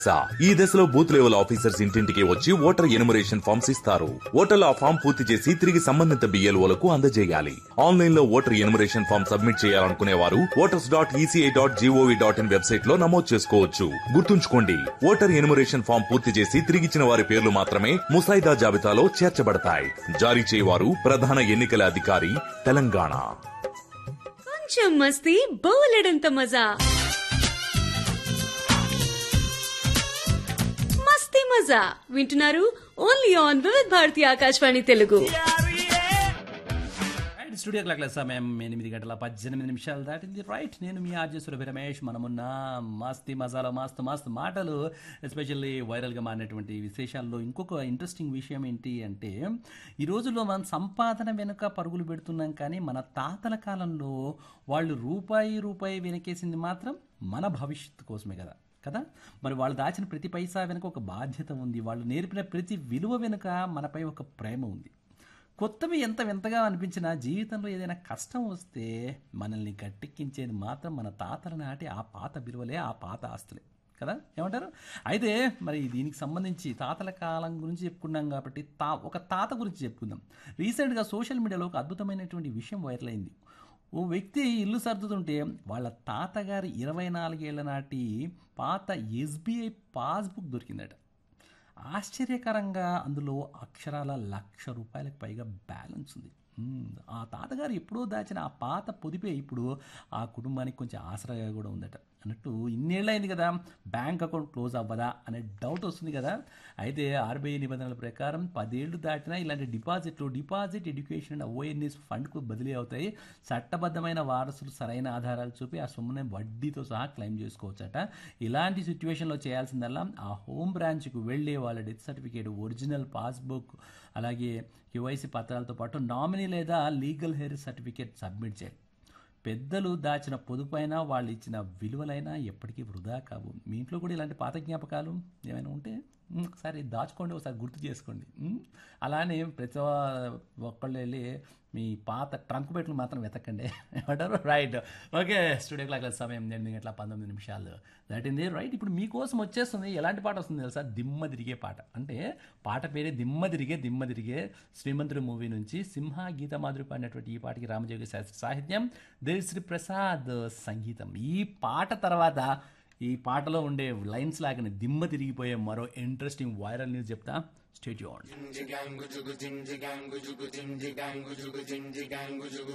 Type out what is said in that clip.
సా, ఈ దశలో booth level officers ఇంటింటికి వచ్చి ఓటర్ ఎనుమరేషన్ ఫామ్స్ ఇస్తారు ఓటర్లు ఆ ఫామ్ పూర్తి చేసి తిరిగి సంబంధిత బిఎల్ఓలకు అందజేయాలి ఆన్లైన్ లో ఓటర్ ఎనుమరేషన్ ఫామ్ సబ్మిట్ చేయాలనుకునే వారు voters dot ECI dot GOV dot in website లో నమోదు చేసుకోవచ్చు గుర్తుంచుకోండి ఓటర్ ఎనుమరేషన్ ఫామ్ పూర్తి చేసి తిరిగిచ్చిన వారి పేర్లు మాత్రమే ముసాయిదా జాబితాలో చేర్చబడతాయి జారీ చేయవారు ప్రధాన ఎన్నికల అధికారి తెలంగాణ కొంచెం మస్తీ బోలెడంత మజా మస్తీ మజా వింటున్నారు only on Vividh Bharati Akashvani Telugu right studio క్లాక్ల సమయం ఎనిమిది గంటల పద్దెనిమిది నిమిషాలు దాటింది రైట్ నేను మీ ఆర్జే సురభి రమేష్ మనమున్న మస్తీ మజాలో మస్తు మస్తు మాటలు ఎస్పెషల్లీ వైరల్గా మారినటువంటి విశేషాల్లో ఇంకొక ఇంట్రెస్టింగ్ విషయం ఏంటి అంటే ఈ రోజుల్లో మనం సంపాదన వెనుక పరుగులు పెడుతున్నాం కానీ మన తాతల కాలంలో వాళ్ళు రూపాయి రూపాయి వెనకేసింది మాత్రం మన భవిష్యత్తు కోసమే కదా కదా మరి వాళ్ళు దాచిన ప్రతి పైసా వెనుక ఒక బాధ్యత ఉంది వాళ్ళు నేర్పిన ప్రతి విలువ వెనుక మనపై ఒక ప్రేమ ఉంది కొత్తవి ఎంత వింతగా అనిపించినా జీవితంలో ఏదైనా కష్టం వస్తే మనల్ని గట్టెక్కించేది మాత్రం మన తాతల నాటి ఆ పాత విలువలే ఆ పాత ఆస్తులే కదా ఏమంటారు అయితే మరి దీనికి సంబంధించి తాతల కాలం గురించి చెప్పుకున్నాం కాబట్టి తా ఒక తాత గురించి చెప్పుకుందాం రీసెంట్గా సోషల్ మీడియాలో ఒక అద్భుతమైనటువంటి విషయం వైరల్ అయింది ఓ వ్యక్తి ఇల్లు సర్దుతుంటే వాళ్ళ తాతగారి ఇరవై నాలుగేళ్ల నాటి పాత ఎస్బీఐ పాస్బుక్ దొరికిందట ఆశ్చర్యకరంగా అందులో అక్షరాల లక్ష రూపాయలకు పైగా బ్యాలెన్స్ ఉంది మ్మ్. ఆ తాతగారు ఎప్పుడో దాచిన ఆ పాత పొదిపే ఇప్పుడు ఆ కుటుంబానికి కొంచెం ఆసరాగా కూడా ఉందట అన్నట్టు ఇన్నేళ్ళైంది కదా బ్యాంక్ అకౌంట్ క్లోజ్ అవ్వదా అనే డౌట్ వస్తుంది కదా అయితే ఆర్బీఐ నిబంధనల ప్రకారం పదేళ్లు దాటినా ఇలాంటి డిపాజిట్లు డిపాజిట్ ఎడ్యుకేషన్ అండ్ ఓఎన్ఎస్ ఫండ్కు బదిలీ అవుతాయి చట్టబద్ధమైన వారసులు సరైన ఆధారాలు చూపి ఆ సొమ్ముని వడ్డీతో సహా క్లెయిమ్ చేసుకోవచ్చట ఇలాంటి సిచ్యువేషన్లో చేయాల్సిందల్లా ఆ హోమ్ బ్రాంచ్కు వెళ్ళి వాళ్ళ డెత్ సర్టిఫికేట్ ఒరిజినల్ పాస్బుక్ అలాగే కేవైసీ పత్రాలతో పాటు నామినీ లేదా లీగల్ హెయిర్ సర్టిఫికేట్ సబ్మిట్ చేయాలి పెద్దలు దాచిన పొదుపైనా వాళ్ళు ఇచ్చిన విలువలైనా ఎప్పటికీ వృధా కావు మీ ఇంట్లో కూడా ఇలాంటి పాత జ్ఞాపకాలు ఏమైనా ఉంటే ఉమ్, ఒకసారి దాచుకోండి ఒకసారి గుర్తు చేసుకోండి ఉమ్, అలానే ప్రతి ఒక్కళ్ళు వెళ్ళి మీ పాత ట్రంక్ పెట్లు మాత్రం వెతకండి ఏమంటారు రైట్ ఓకే స్టూడియో క్లాక్ సమయం ఎనిమిది గంటల పంతొమ్మిది నిమిషాలు దాటింది రైట్ ఇప్పుడు మీకోసం వచ్చేస్తుంది ఎలాంటి పాట వస్తుంది తెలుసా దిమ్మ తిరిగే పాట అంటే పాట పేరే దిమ్మ తిరిగే దిమ్మ తిరిగే శ్రీమంతుడు మూవీ నుంచి సింహ గీత మాధురి పాడినటువంటి ఈ పాటకి రామజోగి శాస్త్రి సాహిత్యం దేవిశ్రీ ప్రసాద్ సంగీతం ఈ పాట తర్వాత ఈ పాటలో ఉండే లైన్స్ లాగానే దిమ్మ తిరిగిపోయే మరో ఇంట్రెస్టింగ్ వైరల్ న్యూస్ చెప్తా స్టేట్